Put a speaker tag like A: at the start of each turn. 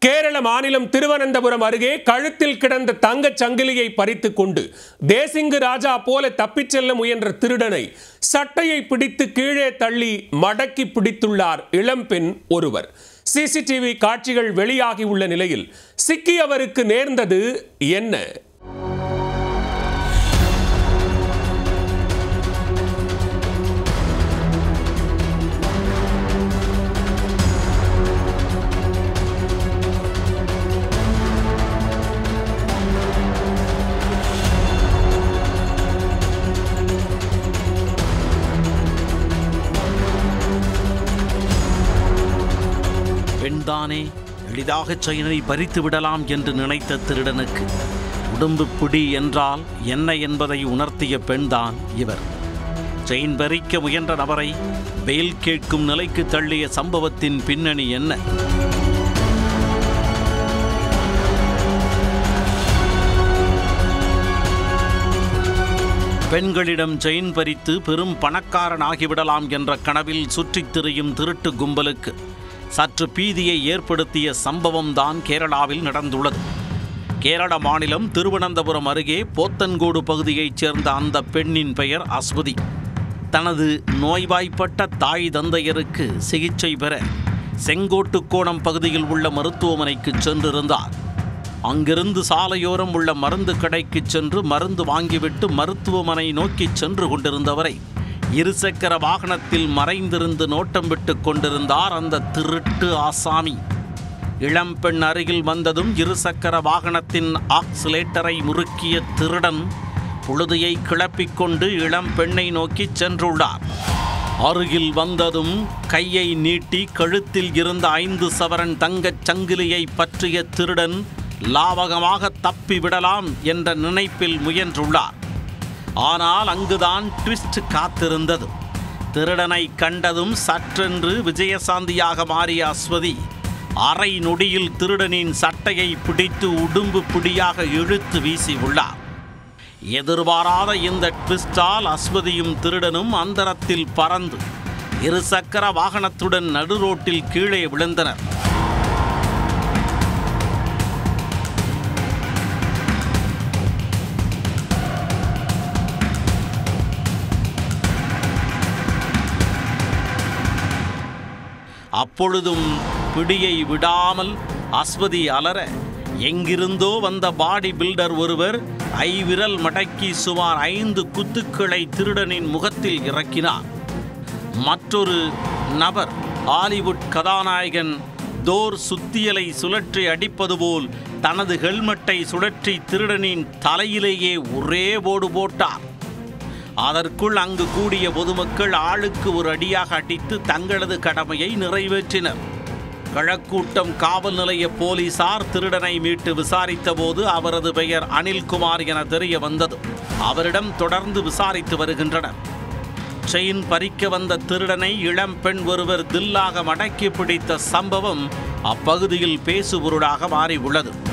A: கேரள மாநிலம் திருவனந்தபுரம் அருகே கழுத்தில் கிடந்த தங்கச் சங்கிலியை பறித்து கொண்டு தேசிங்கு ராஜா போல தப்பிச் செல்ல முயன்ற திருடனை சட்டையை பிடித்து கீழே தள்ளி மடக்கி பிடித்துள்ளார் இளம்பெண் ஒருவர் சிசிடிவி காட்சிகள் வெளியாகியுள்ள நிலையில் சிக்கியவருக்கு நேர்ந்தது என்ன
B: பெண்தானே எளிதாக செயினை பறித்து விடலாம் என்று நினைத்த திருடனுக்கு உடம்பு பிடி என்றால் என்ன என்பதை உணர்த்திய பெண்தான் இவர் செயின் பறிக்க முயன்ற நபரை பெயில் கேட்கும் நிலைக்கு தள்ளிய சம்பவத்தின் பின்னணி என்ன பெண்களிடம் செயின் பறித்து பெரும் பணக்காரன் ஆகிவிடலாம் என்ற கனவில் சுற்றித் திரியும் திருட்டு கும்பலுக்கு சற்று பீதியை ஏற்படுத்திய சம்பவம்தான் கேரளாவில் நடந்துள்ளது கேரள மாநிலம் திருவனந்தபுரம் அருகே போத்தன்கோடு பகுதியைச் சேர்ந்த அந்த பெண்ணின் பெயர் அஸ்வதி தனது நோய்வாய்ப்பட்ட தாய் தந்தையருக்கு சிகிச்சை பெற செங்கோட்டுக்கோணம் பகுதியில் உள்ள மருத்துவமனைக்கு சென்றிருந்தார் அங்கிருந்து சாலையோரம் உள்ள மருந்து கடைக்கு சென்று மருந்து வாங்கிவிட்டு மருத்துவமனை நோக்கிச் சென்று கொண்டிருந்தவரை இருசக்கர வாகனத்தில் மறைந்திருந்து நோட்டம் விட்டு கொண்டிருந்தார் அந்த திருட்டு ஆசாமி இளம்பெண் அருகில் வந்ததும் இருசக்கர வாகனத்தின் ஆக்சிலேட்டரை முறுக்கிய திருடன் புழுதியை கிளப்பிக் கொண்டு இளம்பெண்ணை நோக்கிச் சென்றுள்ளார் அருகில் வந்ததும் கையை நீட்டி கழுத்தில் இருந்த ஐந்து சவரன் தங்கச் சங்கிலியை பற்றிய திருடன் லாவகமாக தப்பி விடலாம் என்ற நினைப்பில் முயன்றுள்ளார் ஆனால் அங்குதான் ட்விஸ்ட் காத்திருந்தது திருடனை கண்டதும் சற்றென்று விஜயசாந்தியாக மாறிய அஸ்வதி அரை நொடியில் திருடனின் சட்டையை பிடித்து உடும்பு பிடியாக இழுத்து வீசி உள்ளார் எதிர்பாராத இந்த ட்விஸ்டால் அஸ்வதியும் திருடனும் அந்தரத்தில் பறந்து இருசக்கர வாகனத்துடன் நடுரோட்டில் கீழே விழுந்தனர் அப்பொழுதும் பிடியை விடாமல் அஸ்வதி அலற எங்கிருந்தோ வந்த பாடி பில்டர் ஒருவர் ஐவிரல் மடக்கி சுமார் ஐந்து குத்துக்களை திருடனின் முகத்தில் இறக்கினார் மற்றொரு நபர் ஹாலிவுட் கதாநாயகன் தோர் சுத்தியலை சுழற்றி அடிப்பது போல் தனது ஹெல்மெட்டை சுழற்றி திருடனின் தலையிலேயே ஒரே போடு போட்டார் அதற்குள் அங்கு கூடிய பொதுமக்கள் ஆளுக்கு ஒரு அடியாக அடித்து தங்களது கடமையை நிறைவேற்றினர் கழக்கூட்டம் காவல் நிலைய போலீசார் திருடனை மீட்டு விசாரித்த போது அவரது பெயர் அனில்குமார் என தெரிய வந்தது அவரிடம் தொடர்ந்து விசாரித்து வருகின்றனர் செயின் பறிக்க வந்த திருடனை இளம் பெண் ஒருவர் தில்லாக மடக்கி பிடித்த சம்பவம் அப்பகுதியில் பேசுபொருளாக மாறி உள்ளது